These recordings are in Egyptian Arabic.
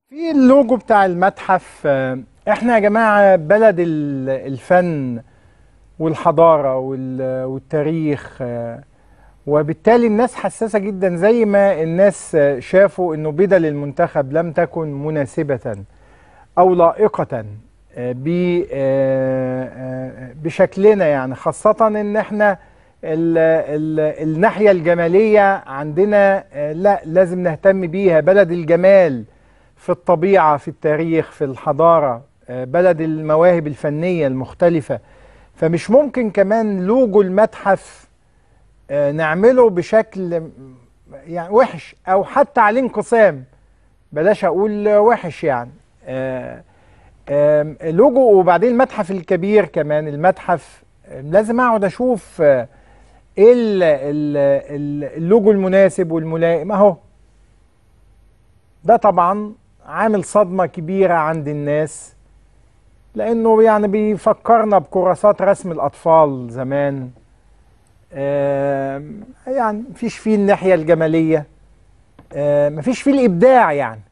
في اللوجو بتاع المتحف آه، احنا يا جماعة بلد ال- الفن والحضارة وال- والتاريخ آه، وبالتالي الناس حساسة جدا زي ما الناس آه، شافوا انه بدل المنتخب لم تكن مناسبة او لائقة آه، ب- آه، آه، بشكلنا يعني خاصة ان احنا ال ال الناحية الجمالية عندنا آه، لا لازم نهتم بيها بلد الجمال في الطبيعة في التاريخ في الحضارة آه، بلد المواهب الفنية المختلفة فمش ممكن كمان لوجو المتحف آه، نعمله بشكل م- يعني وحش او حتى عليه انقسام بلاش اقول وحش يعني آه، آم، لوجو وبعدين المتحف الكبير كمان المتحف آه، لازم اقعد اشوف آه، ايه ال- ال- ال- اللوجو المناسب والملائم اهو ده طبعا عامل صدمة كبيرة عند الناس لأنه يعني بيفكرنا بكراسات رسم الأطفال زمان آم، يعني مفيش فيه الناحية الجمالية آم، مفيش فيه الإبداع يعني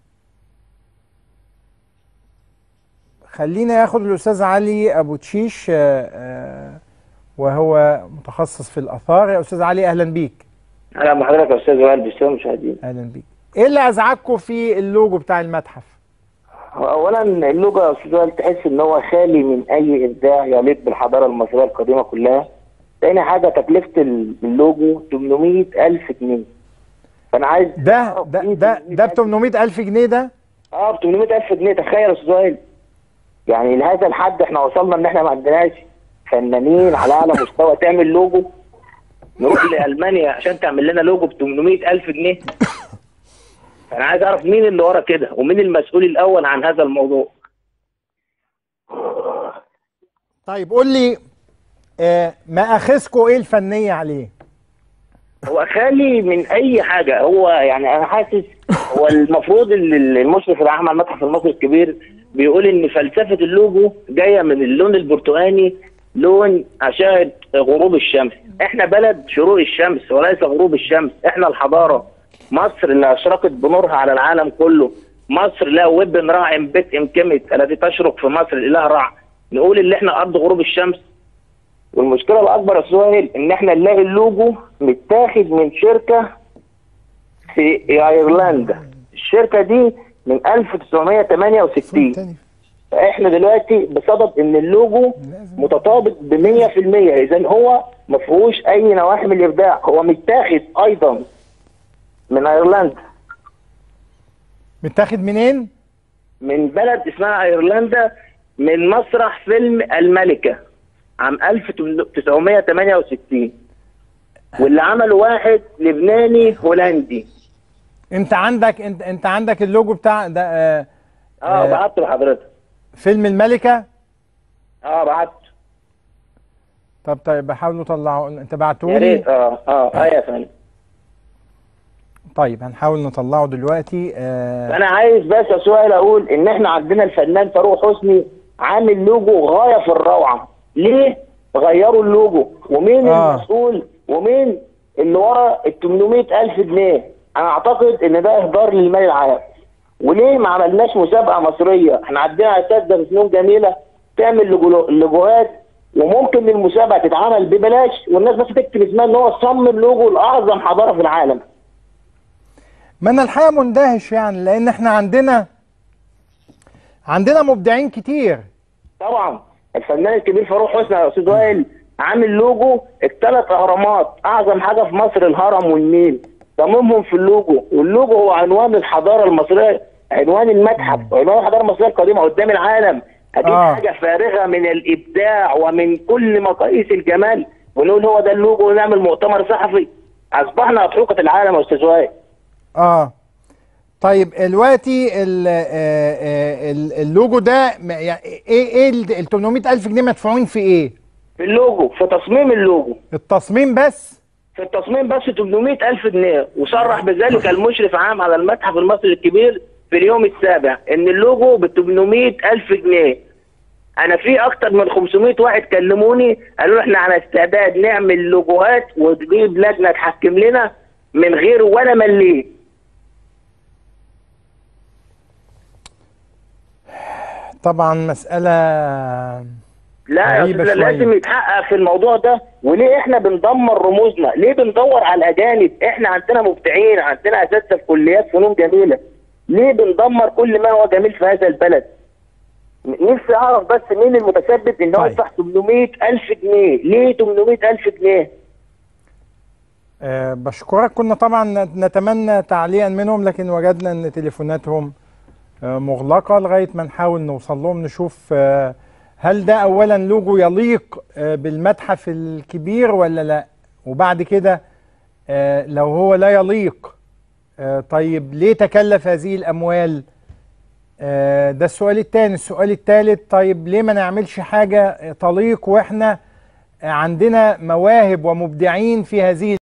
خلينا ياخد الأستاذ علي أبو تشيش آه، آه، وهو متخصص في الآثار يا أستاذ علي أهلا بيك اهلا بحضرتك يا استاذ وائل بالسلام مشاهدين أهلا بيك إيه اللي أزعجكم في اللوجو بتاع المتحف؟ هو اولا اللغه يا استاذ وائل تحس ان هو خالي من اي ابداع يليق بالحضاره المصريه القديمه كلها تاني حاجه تكلفه ال- اللوجو 800 الف جنيه فانا عايز ده أعرف ده إيه ده ده ب 800 ألف جنيه ده اه ب 800 الف جنيه تخيل يا استاذ وائل يعني لهذا الحد احنا وصلنا ان احنا ما عندناش فنانين على اعلى مستوى تعمل لوجو نروح لالمانيا عشان تعمل لنا لوجو ب 800 الف جنيه فانا عايز اعرف مين اللي ورا كده ومين المسؤول الاول عن هذا الموضوع طيب قول لي آه مآخذكم إيه الفنية عليه؟ هو خالي من اي حاجه هو يعني انا حاسس هو المفروض ان المشرف العام على المتحف المصري الكبير بيقول ان فلسفه اللوجو جايه من اللون البرتقاني لون اشعه غروب الشمس احنا بلد شروق الشمس وليس غروب الشمس احنا الحضاره مصر اللي اشرقت بنورها على العالم كله مصر لا وب راع بيت امكمت التي تشرق في مصر الاله رع نقول ان احنا ارض غروب الشمس والمشكله الاكبر يا سهيل ان احنا نلاقي اللوجو متاخد من شركه في ايرلندا الشركه دي من 1968 تاني احنا دلوقتي بصدد ان اللوجو متطابق ب 100% اذا هو ما فيهوش اي نواحي من الابداع هو متاخد ايضا من ايرلندا متاخد منين؟ من بلد اسمها ايرلندا من مسرح فيلم الملكه عام 1968 واللي عمله واحد لبناني هولندي انت عندك انت انت عندك اللوجو بتاع ده آه اه آه. بعته لحضرتك فيلم الملكة اه بعته طب طيب بحاولوا طلعوا انت بعتوه يا لي ريت اه اه اه يا فندم طيب هنحاول نطلعه دلوقتي آه انا عايز بس يا سؤال اقول ان احنا عندنا الفنان فاروق حسني عامل لوجو غايه في الروعه ليه غيروا اللوجو ومين آه. المسؤول ومين اللي ورا ال 800 الف جنيه انا اعتقد ان ده اهدار للمال العام وليه ما عملناش مسابقه مصريه احنا عندنا اساتذه في فنون جميله تعمل لوجو- لوجوهات وممكن المسابقه تتعمل ببلاش والناس بس تكتب اسمها ان هو صمم لوجو لاعظم حضاره في العالم ما انا الحقيقة مندهش يعني لان احنا عندنا عندنا مبدعين كتير طبعا الفنان الكبير فاروق حسني يا استاذ وائل عامل لوجو الثلاث اهرامات اعظم حاجه في مصر الهرم والنيل ضممهم في اللوجو واللوجو هو عنوان الحضاره المصريه عنوان المتحف وعنوان الحضاره المصريه القديمه قدام العالم هذه آه. حاجه فارغه من الابداع ومن كل مقاييس الجمال ونقول هو ده اللوجو ونعمل مؤتمر صحفي اصبحنا اضحوكه العالم يا استاذ وائل اه طيب دلوقتي ال- آه، آه، ال- اللوجو ده م- يعني ايه ايه ال 800 الف جنيه مدفوعين في ايه؟ في اللوجو في تصميم اللوجو التصميم بس؟ في التصميم بس 800 ألف جنيه وصرح بذلك المشرف عام على المتحف المصري الكبير في اليوم السابع إن اللوجو ب 800 ألف جنيه أنا في أكتر من 500 واحد كلموني قالوا لي إحنا على استعداد نعمل لوجوهات وتجيب لجنة تحكم لنا من غير ولا مليم طبعا مسألة لا يا غريبة أستاذ، شوية. لازم يتحقق في الموضوع ده وليه احنا بندمر رموزنا ليه بندور على الاجانب احنا عندنا مبدعين عندنا اساتذه في كليات فنون جميله ليه بندمر كل ما هو جميل في هذا البلد نفسي اعرف بس مين المتسبب ان هو طيب. يدفع 800 الف جنيه ليه 800 الف جنيه آه، بشكرك كنا طبعا نتمنى تعليقا منهم لكن وجدنا ان تليفوناتهم آه، مغلقة لغاية ما نحاول نوصل لهم نشوف آه، هل ده اولا لوجو يليق آه، بالمتحف الكبير ولا لا وبعد كده آه، لو هو لا يليق آه، طيب ليه تكلف هذه الاموال آه، ده السؤال الثاني السؤال الثالث طيب ليه ما نعملش حاجة تليق واحنا عندنا مواهب ومبدعين في هذه